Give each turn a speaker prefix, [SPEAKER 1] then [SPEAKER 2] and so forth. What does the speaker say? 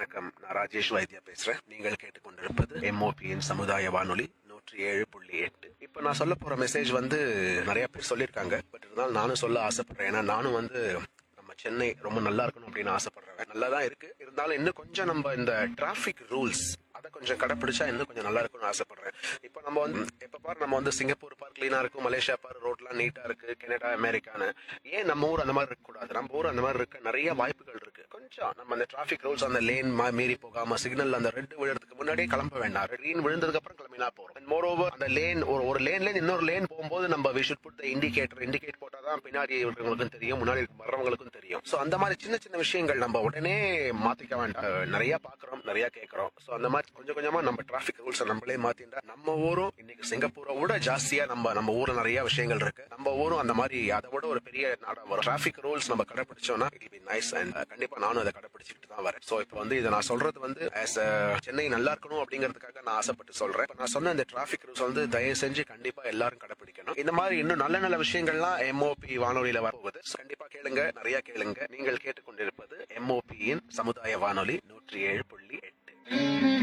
[SPEAKER 1] வணக்கம் நான் ராஜேஷ் வைத்தியா பேசுறேன் நீங்கள் கேட்டுக்கொண்டிருப்பது எம்ஓபியின் சமுதாய வானொலி நூற்றி ஏழு புள்ளி எட்டு இப்ப நான் சொல்ல போற மெசேஜ் வந்து நிறைய பேர் சொல்லியிருக்காங்க பட் இருந்தாலும் நானும் சொல்ல ஆசைப்படுறேன் ஏன்னா நானும் வந்து நம்ம சென்னை ரொம்ப நல்லா இருக்கணும் அப்படின்னு ஆசைப்படுறேன் நல்லா தான் இருக்கு இருந்தாலும் இன்னும் கொஞ்சம் நம்ம இந்த டிராஃபிக் ரூல்ஸ் அதை கொஞ்சம் கடைப்பிடிச்சா இன்னும் கொஞ்சம் நல்லா இருக்கும்னு ஆசைப்படுறேன் இப்போ நம்ம வந்து எப்ப பாரு நம்ம வந்து சிங்கப்பூர் பார்க் கிளீனா இருக்கும் மலேசியா பார்க் ரோட்லாம் நீட்டா இருக்கு கனடா அமெரிக்கான்னு ஏன் நம்ம ஊர் அந்த மாதிரி இருக்க கூடாது நம்ம ஊர் அந்த மாதிரி இருக்க நிறைய வாய்ப்புகள் இருக்கு கொஞ்சம் நம்ம அந்த டிராஃபிக் ரூல்ஸ் அந்த லேன் மீறி போகாம சிக்னல் அந்த ரெட் விழுறதுக்கு முன்னாடியே கிளம்ப வேண்டாம் கிரீன் விழுந்ததுக்கு அப்புறம் கிளம்பினா போறோம் மோர் ஓவர் அந்த லேன் ஒரு ஒரு லேன்ல இன்னொரு லேன் போகும்போது நம்ம we should put indicator indicate போட்டா தான் பின்னாடி இருக்கிறவங்களுக்கும் தெரியும் முன்னாடி வர்றவங்களுக்கும் தெரியும் சோ அந்த மாதிரி சின்ன சின்ன விஷயங்கள் நம்ம உடனே மாத்திக்க வேண்டாம் அஹ் நிறைய பாக்குறோம் நிறைய கேட்கறோம் சோ அந்த மாதிரி கொஞ்சம் கொஞ்சமா நம்ம டிராஃபிக் ரூல்ஸ் நம்மளே மாத்திட்டா நம்ம ஊரும் இன்னைக்கு சிங்கப்பூரை விட ஜாஸ்தியா நம்ம நம்ம ஊர்ல நிறைய விஷயங்கள் இருக்கு நம்ம ஊரும் அந்த மாதிரி அதை விட ஒரு பெரிய நாடா வரும் டிராஃபிக் ரூல்ஸ் நம்ம கடைபிடிச்சோம்னா இட் பி நைஸ் அண்ட் கண்டிப்பா நானும் அதை கடைபிடிச்சிட்டு தான் வரேன் சோ இப்போ வந்து இதை நான் சொல்றது வந்து ஆஸ் சென்னை நல்லா இருக்கணும் அப்படிங்கிறதுக்காக நான் ஆசைப்பட்டு சொல்றேன் இப்ப நான் சொன்ன இந்த டிராஃபிக் ரூல்ஸ் வந்து தயவு செஞ்சு கண்டிப்பா எல்லாரும் கடைபிடிக்கணும் இந்த மாதிரி இன்னும் நல்ல நல்ல விஷயங்கள்லாம் எம்ஓபி வானொலியில வரப்போகுது So, கண்டிப்பா கேளுங்க நிறைய கேளுங்க நீங்கள் கேட்டுக்கொண்டிருப்பது எம்ஓபியின் சமுதாய வானொலி நூற்றி ஏழு புள்ளி எட்டு